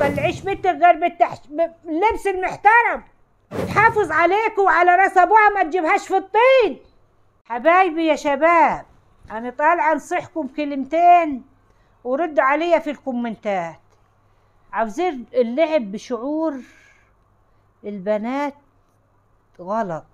تطلعيش بنتك غير بالتحش... باللبس المحترم تحافظ عليك وعلى راس ابوها ما تجيبهاش في الطين حبايبي يا شباب انا طالعه انصحكم كلمتين وردوا عليا في الكومنتات عاوزين اللعب بشعور البنات غلط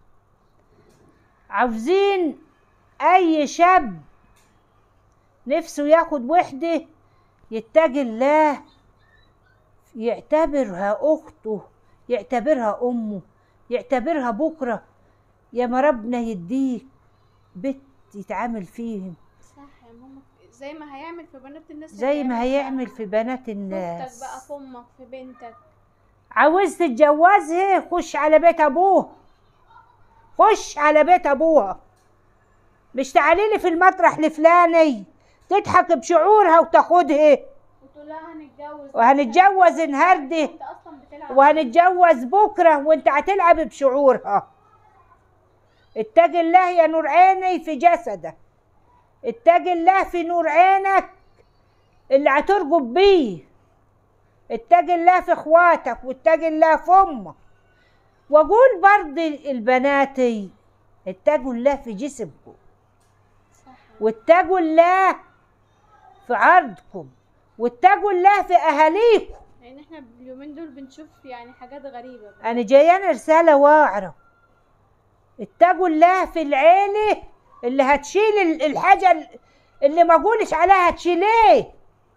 عاوزين اي شاب نفسه ياخد وحده يتقي الله يعتبرها اخته يعتبرها امه يعتبرها بكره يا ما ربنا يديك بنت يتعامل فيهم صح يا ماما زي ما هيعمل في بنات الناس زي ما هيعمل في بنات في اختك الناس بقى في امك في بنتك عاوز تتجوزها خش على بيت ابوه خش على بيت ابوها مش تعالي لي في المطرح الفلاني تضحك بشعورها وتاخدها وتقول لها هنتجوز وهنتجوز النهارده انت اصلا بتلعب وهنتجوز بكره وانت هتلعب بشعورها اتق الله يا نور عيني في جسدك اتق الله في نور عينك اللي هترجب بيه اتق الله في اخواتك واتق الله في امك واقول برضه البناتي اتقوا الله في جسمكم صح واتقوا الله في عرضكم واتقوا الله في اهاليكم لان احنا اليومين دول بنشوف يعني حاجات غريبه بقى. انا جاياني رساله واعره اتقوا الله في العيله اللي هتشيل ال- الحاجه ال- اللي ما اقولش عليها هتشيليه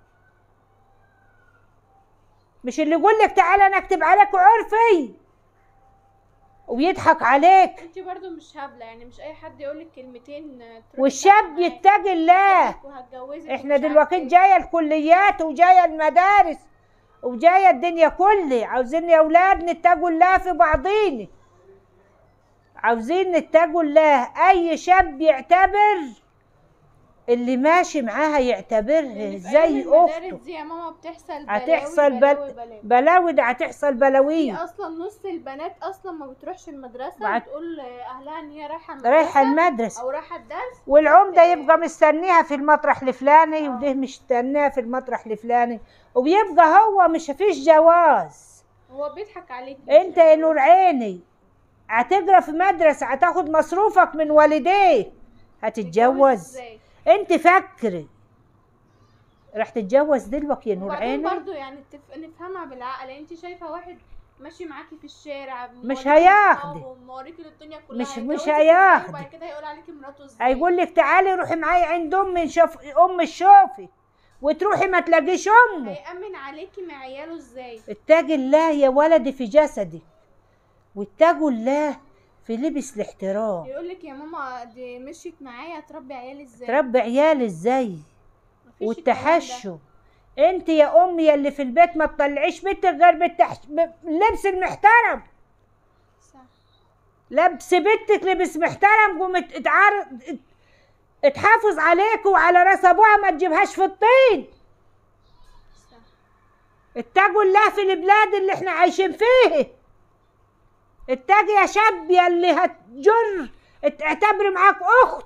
مش اللي يقول لك تعالى انا اكتب عليك عرفي ويضحك عليك انت برضو مش هبله يعني مش اي حد يقول لك كلمتين آه، تروحي والشاب تعملي معاه. يتقي الله وهتجوزك احنا ومش عارفة دلوقتي ايه. جايه الكليات وجايه المدارس وجايه الدنيا كلها عاوزين يا اولاد نتقوا الله في بعضينا عاوزين نتقوا الله اي شاب يعتبر اللي ماشي معاها يعتبرها لأن في زي أيام المدارس اخته دي يا ماما بتحصل هتحصل بلاوي بل... بلاوي. بلاوي ده هتحصل بلاوي في اصلا نص البنات اصلا ما بتروحش المدرسه بعد- وتقول اهلها ان هي رايحه المدرسه رايحه المدرسه او رايحه الدرس والعمدة يبقى مستنيها في المطرح الفلاني وده مستنيها في المطرح الفلاني وبيبقى هو مش فيش جواز هو بيضحك عليك انت يا نور عيني هتقرا في مدرسة هتاخد مصروفك من والديه هتتجوز انت فكري راح تتجوز دلوقتي يا نور وبعدين عيني برضو يعني تف... نفهمها بالعقل يعني انت شايفه واحد ماشي معاكي في الشارع مش موريكي هياخدك. أصحابه، موريكي الدنيا كلها مش- مش هيتجوزك ازاي هياخدك. وبعد كده هيقول عليكي مراته ازاي هيقول لك تعالي روحي معايا عند امي نشوف ام الشوفي وتروحي ما تلاقيش امه هيأمن عليكي مع عياله ازاي اتقي الله يا ولدي في جسدك واتقوا الله في لبس الاحترام يقول لك يا ماما دي مشيت معايا تربي عيالي ازاي تربي عيال ازاي مفيش الكلام ده. والتحشم انت يا امي يا اللي في البيت ما تطلعيش بنتك غير بالتحش... باللبس المحترم صح لبس بنتك لبس محترم قوم ات- اتعارض ات- اتحافظ عليك وعلى راس ابوها ما تجيبهاش في الطين صح اتقوا الله في البلاد اللي احنا عايشين فيه اتقي يا شاب يا اللي هتجر ات- اعتبري معاك اخت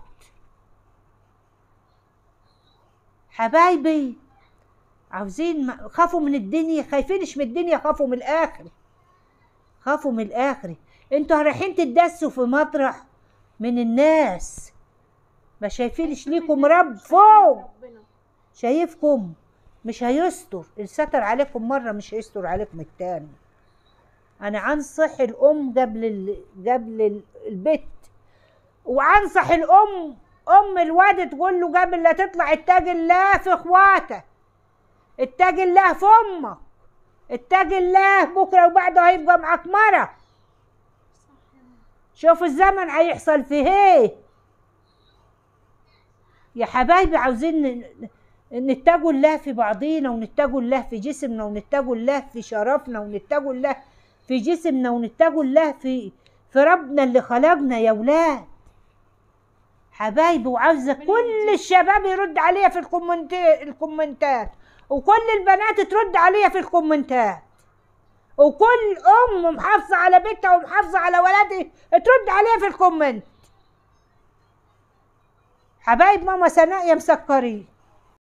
حبايبي عاوزين ما- خافوا من الدنيا خايفينش من الدنيا خافوا من الاخر خافوا من الاخر انتوا رايحين تدسوا في مطرح من الناس ما شايفينش ليكم رب فوق ربنا شايفكم مش هيستر الستر عليكم مرة مش هيستر عليكم التاني أنا أنصح الأم قبل ال... قبل ال- البيت وأنصح الأم أم الواد تقول له قبل لا تطلع اتقي الله في إخواتك اتقي الله في أمك اتقي الله بكرة وبعده هيبقى معاك مرة شوف الزمن هيحصل فيه ايه يا حبايبي عاوزين ن- ن- نتقوا الله في بعضينا ونتقوا الله في جسمنا ونتقوا الله في شرفنا ونتقوا الله في جسمنا ونتقوا الله في في ربنا اللي خلقنا يا ولاد حبايبي وعاوزه كل الشباب يرد عليا في الكومنت الكومنتات وكل البنات ترد عليا في الكومنتات وكل ام محافظه على بيتها ومحافظه على ولادها ترد عليا في الكومنت حبايب ماما سناء يا مسكرين